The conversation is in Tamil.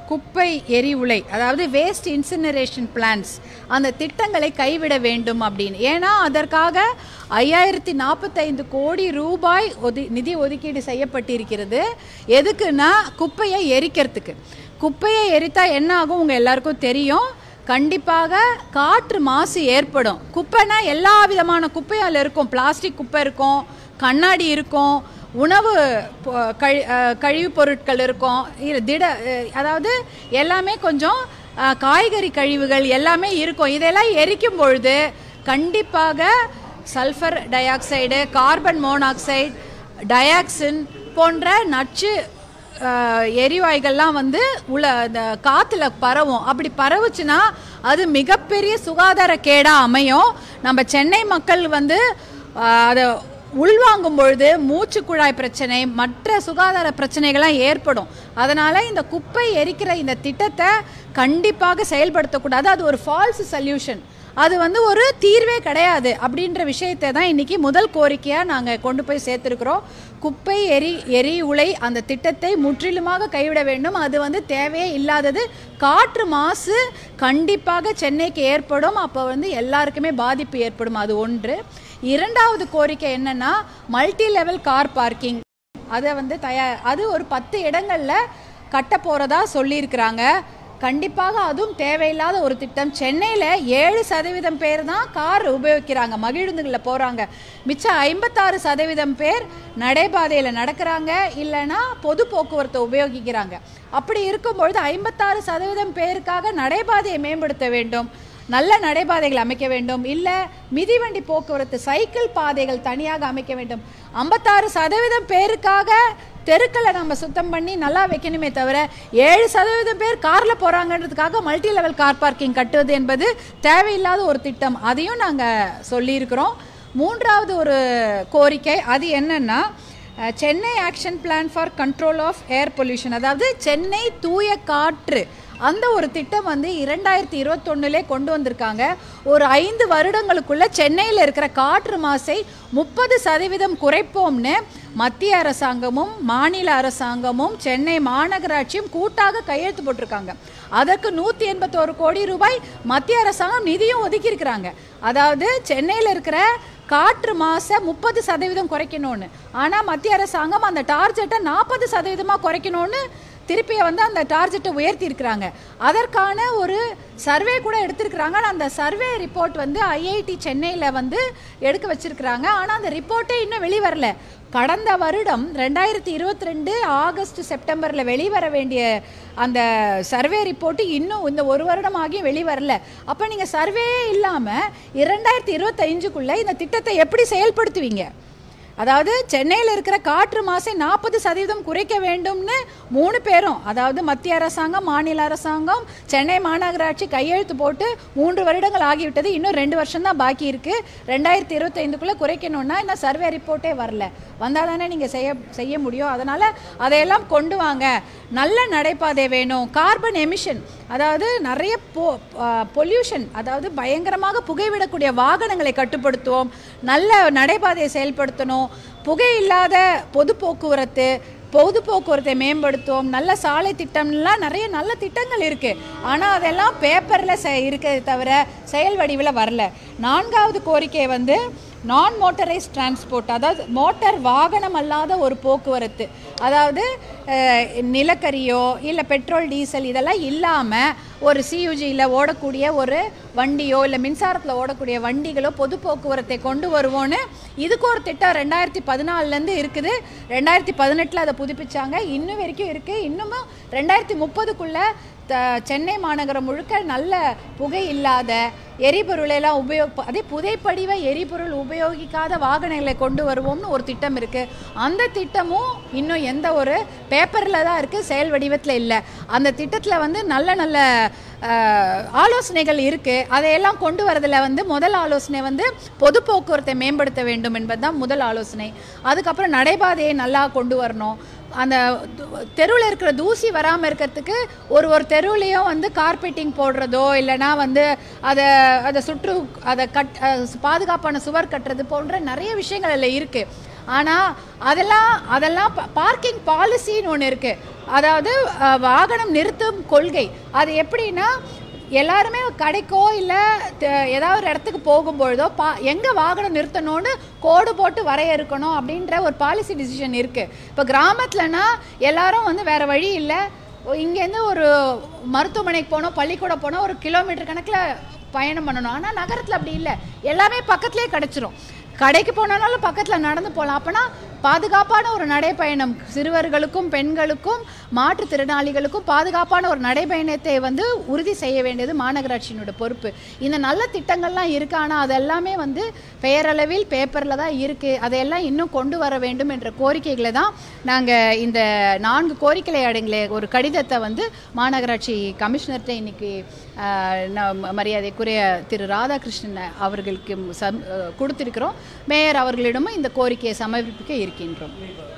குப்பை எரிவுலை அதாவது வேஸ்ட் இன்சினரேஷன் பிளான்ஸ் அந்த திட்டங்களை கைவிட வேண்டும் அப்படின்னு ஏன்னா அதற்காக ஐயாயிரத்தி நாற்பத்தைந்து கோடி ரூபாய் ஒதி நிதி ஒதுக்கீடு செய்யப்பட்டிருக்கிறது எதுக்குன்னா குப்பையை எரிக்கிறதுக்கு குப்பையை எரித்தா என்ன ஆகும் உங்கள் எல்லாருக்கும் தெரியும் கண்டிப்பாக காற்று மாசு ஏற்படும் குப்பைனா எல்லா விதமான குப்பையும் அதில் இருக்கும் பிளாஸ்டிக் குப்பை இருக்கும் கண்ணாடி இருக்கும் உணவு பொ- கழி அஹ், கழிவுப் பொருட்கள் இருக்கும் இரு- திட அஹ், அதாவது எல்லாமே கொஞ்சம் அஹ், காய்கறி கழிவுகள் எல்லாமே இருக்கும் இதெல்லாம் எரிக்கும் பொழுது கண்டிப்பாக sulphur dioxide carbon monoxide dioxin போன்ற நச்சு அஹ், எரிவாயுகள்லாம் வந்து உள்ள அந்த காற்றுல பரவும் அப்படி பரவுச்சுன்னா அது மிகப்பெரிய சுகாதார கேடாக அமையும் நம்ம சென்னை மக்கள் வந்து அஹ், அதை உள்வாங்கும் பொழுது மூச்சு குழாய் பிரச்சனை மற்ற சுகாதார பிரச்சனைகள்லாம் ஏற்படும் அதனால் இந்த குப்பை எரிக்கிற இந்த திட்டத்தை கண்டிப்பாக செயல்படுத்தக்கூடாது அது ஒரு ஃபால்ஸ் சொல்யூஷன் அது வந்து ஒரு தீர்வே கிடையாது அப்படின்ற விஷயத்தை தான் இன்னைக்கு முதல் கோரிக்கையாக நாங்கள் கொண்டு போய் சேர்த்துருக்குறோம் குப்பை எரி எரி உலை அந்த திட்டத்தை முற்றிலுமாக கைவிட வேண்டும் அது வந்து தேவையே இல்லாதது காற்று மாசு கண்டிப்பாக சென்னைக்கு ஏற்படும் அப்போ வந்து எல்லாருக்குமே பாதிப்பு ஏற்படும் அது ஒன்று இரண்டாவது கோரிக்கை என்னன்னா மல்டி லெவல் கார் பார்க்கிங் அதை வந்து தயார் அது ஒரு பத்து இடங்களில் கட்ட போகிறதா சொல்லியிருக்கிறாங்க கண்டிப்பாக அதுவும் தேவையில்லாத ஒரு திட்டம் சென்னையில் ஏழு சதவீதம் பேர் தான் கார் உபயோகிக்கிறாங்க மகிழுந்துகளில் போகிறாங்க மிச்சம் ஐம்பத்தாறு சதவீதம் பேர் நடைபாதையில் நடக்கிறாங்க இல்லைன்னா பொது போக்குவரத்தை உபயோகிக்கிறாங்க அப்படி இருக்கும்பொழுது ஐம்பத்தாறு சதவீதம் பேருக்காக நடைபாதையை மேம்படுத்த வேண்டும் நல்ல நடைபாதைகள் அமைக்க வேண்டும் இல்லை மிதிவண்டி போக்குவரத்து சைக்கிள் பாதைகள் தனியாக அமைக்க வேண்டும் ஐம்பத்தாறு சதவீதம் பேருக்காக தெருக்களை நம்ம சுத்தம் பண்ணி நல்லா வைக்கணுமே தவிர ஏழு சதவீதம் பேர் காரில் போகிறாங்கன்றதுக்காக மல்டி லெவல் கார் பார்க்கிங் கட்டுவது என்பது தேவையில்லாத ஒரு திட்டம் அதையும் நாங்கள் சொல்லியிருக்கிறோம் மூன்றாவது ஒரு கோரிக்கை அது என்னன்னா அஹ், Chennai action plan for control of air pollution அதாவது சென்னை தூய காற்று அந்த ஒரு திட்டம் வந்து இரண்டாயிரத்தி இருபத்தொன்னுலே கொண்டு வந்திருக்காங்க ஒரு ஐந்து வருடங்களுக்குள்ள சென்னையில் இருக்கிற காற்று மாசை முப்பது சதவீதம் குறைப்போம்னு மத்திய அரசாங்கமும் மாநில அரசாங்கமும் சென்னை மாநகராட்சியும் கூட்டாக கையெழுத்து போட்டிருக்காங்க அதற்கு நூற்றி எண்பத்தோரு கோடி ரூபாய் மத்திய அரசாங்கம் நிதியும் ஒதுக்கியிருக்கிறாங்க அதாவது சென்னையில் இருக்கிற காற்று மாசை முப்பது சதவீதம் குறைக்கணும்னு ஆனால் மத்திய அரசாங்கம் அந்த டார்கெட்டை நாற்பது சதவீதமாக குறைக்கணும்னு திருப்பி வந்து அந்த டார்கெட்டை உயர்த்தி இருக்கிறாங்க அதற்கான ஒரு சர்வே கூட எடுத்திருக்கிறாங்க ஆனால் அந்த சர்வே ரிப்போர்ட் வந்து ஐஐடி சென்னையில் வந்து எடுக்க வச்சிருக்கிறாங்க ஆனால் அந்த ரிப்போர்ட்டே இன்னும் வெளிவரல கடந்த வருடம் ரெண்டாயிரத்தி இருபத்தி ரெண்டு ஆகஸ்ட் செப்டம்பரில் வெளிவர வேண்டிய அந்த சர்வே ரிப்போர்ட்டு இன்னும் இந்த ஒரு வருடம் ஆகியும் வெளிவரல அப்போ நீங்கள் சர்வேயே இல்லாமல் இரண்டாயிரத்தி இருபத்தஞ்சுக்குள்ளே இந்த திட்டத்தை எப்படி செயல்படுத்துவீங்க அதாவது சென்னையில் இருக்கிற காற்று மாசை நாற்பது சதவீதம் குறைக்க வேண்டும்னு மூணு பேரும் அதாவது மத்திய அரசாங்கம் மாநில அரசாங்கம் சென்னை மாநகராட்சி கையெழுத்து போட்டு மூன்று வருடங்கள் ஆகிவிட்டது இன்னும் ரெண்டு வருஷம் தான் பாக்கி இருக்கு ரெண்டாயிரத்தி இருபத்தைந்துக்குள்ளே குறைக்கணும்னா இந்த சர்வே ரிப்போர்ட்டே வரல வந்தால் தானே நீங்கள் செய்ய செய்ய முடியும் அதனால் அதையெல்லாம் கொண்டு வாங்க நல்ல நடைபாதை வேணும் கார்பன் எமிஷன் அதாவது நிறைய பொ பொல்யூஷன் அதாவது பயங்கரமாக புகைவிடக்கூடிய வாகனங்களை கட்டுப்படுத்துவோம் நல்ல நடைபாதையை செயல்படுத்தணும் புகை இல்லாத பொது போக்குவரத்து பொது போக்குவரத்தை மேம்படுத்துவோம் நல்ல சாலை திட்டம்லாம் நிறைய நல்ல திட்டங்கள் இருக்குது ஆனால் அதெல்லாம் பேப்பரில் செ இருக்கிறது தவிர செயல் வடிவில் வரல நான்காவது கோரிக்கை வந்து நான் மோட்டரைஸ் டிரான்ஸ்போர்ட் அதாவது மோட்டார் வாகனம் அல்லாத ஒரு போக்குவரத்து அதாவது அஹ், நிலக்கரியோ இல்லை பெட்ரோல் டீசல் இதெல்லாம் இல்லாமல் ஒரு சியூஜியில் ஓடக்கூடிய ஒரு வண்டியோ இல்லை மின்சாரத்தில் ஓடக்கூடிய வண்டிகளோ பொது போக்குவரத்தை கொண்டு வருவோன்னு இதுக்கு ஒரு திட்டம் ரெண்டாயிரத்தி பதினாலுலேருந்து இருக்குது ரெண்டாயிரத்தி பதினெட்டில் அதை புதுப்பிச்சாங்க இன்னும் வரைக்கும் இருக்குது இன்னமும் ரெண்டாயிரத்தி முப்பதுக்குள்ளே த சென்னை மாநகரம் முழுக்க நல்ல புகை இல்லாத எரிபொருளெல்லாம் உபயோக அதே புதைப்படிவ எரிபொருள் உபயோகிக்காத வாகனங்களை கொண்டு வருவோம்னு ஒரு திட்டம் இருக்குது அந்த திட்டமும் இன்னும் எந்த ஒரு பேப்பரில் தான் இருக்குது செயல் வடிவத்தில் இல்லை அந்த திட்டத்தில் வந்து நல்ல நல்ல அஹ், ஆலோசனைகள் இருக்குது அதையெல்லாம் கொண்டு வரதில் வந்து முதல் ஆலோசனை வந்து பொது போக்குவரத்தை மேம்படுத்த வேண்டும் என்பது தான் முதல் ஆலோசனை அதுக்கப்புறம் நடைபாதையை நல்லா கொண்டு வரணும் அந்த தெருவில் இருக்கிற தூசி வராமல் இருக்கிறதுக்கு ஒரு ஒரு தெருவுலேயும் வந்து கார்பெட்டிங் போடுறதோ இல்லைனா வந்து அதை அதை சுற்று அதை கட் அஹ் பாதுகாப்பான சுவர் கட்டுறது போன்ற நிறைய விஷயங்கள் அதில் இருக்குது ஆனால் அதெல்லாம் அதெல்லாம் பார்க்கிங் பாலிசின்னு ஒன்று இருக்குது அதாவது அஹ், வாகனம் நிறுத்தும் கொள்கை அது எப்படின்னா எல்லாருமே கடைக்கோ இல்லை ஏதாவது ஒரு இடத்துக்கு போகும்பொழுதோ பா எங்கே வாகனம் நிறுத்தணும்னு கோடு போட்டு வரையறுக்கணும் அப்படின்ற ஒரு பாலிசி டிசிஷன் இருக்குது இப்போ கிராமத்துலனா எல்லாரும் வந்து வேறு வழி இல்லை இங்கேருந்து ஒரு மருத்துவமனைக்கு போனோம் பள்ளிக்கூடம் போனோம் ஒரு கிலோமீட்டர் கணக்கில் பயணம் பண்ணணும் ஆனால் நகரத்தில் அப்படி இல்லை எல்லாமே பக்கத்துலேயே கிடச்சிரும் கடைக்கு போனாலும் பக்கத்தில் நடந்து போகலாம் அப்போனா பாதுகாப்பான ஒரு நடைப்பயணம் சிறுவர்களுக்கும் பெண்களுக்கும் மாற்றுத்திறனாளிகளுக்கும் பாதுகாப்பான ஒரு நடைப்பயணத்தை வந்து உறுதி செய்ய வேண்டியது மாநகராட்சியினோட பொறுப்பு இந்த நல்ல திட்டங்கள்லாம் இருக்கு ஆனால் அதெல்லாமே வந்து பெயரளவில் பேப்பரில் தான் இருக்குது அதையெல்லாம் இன்னும் கொண்டு வர வேண்டும் என்ற கோரிக்கைகளை தான் நாங்கள் இந்த நான்கு கோரிக்கை அடங்கிய ஒரு கடிதத்தை வந்து மாநகராட்சி கமிஷனர்கிட்ட இன்னைக்கு ஆஹ், நம் மரியாதைக்குரிய திரு ராதாகிருஷ்ணன் அவர்களுக்கு சம் ஆஹ், கொடுத்திருக்கிறோம் மேயர் அவர்களிடமும் இந்த கோரிக்கையை சமர்ப்பிக்க இருக்கின்றோம்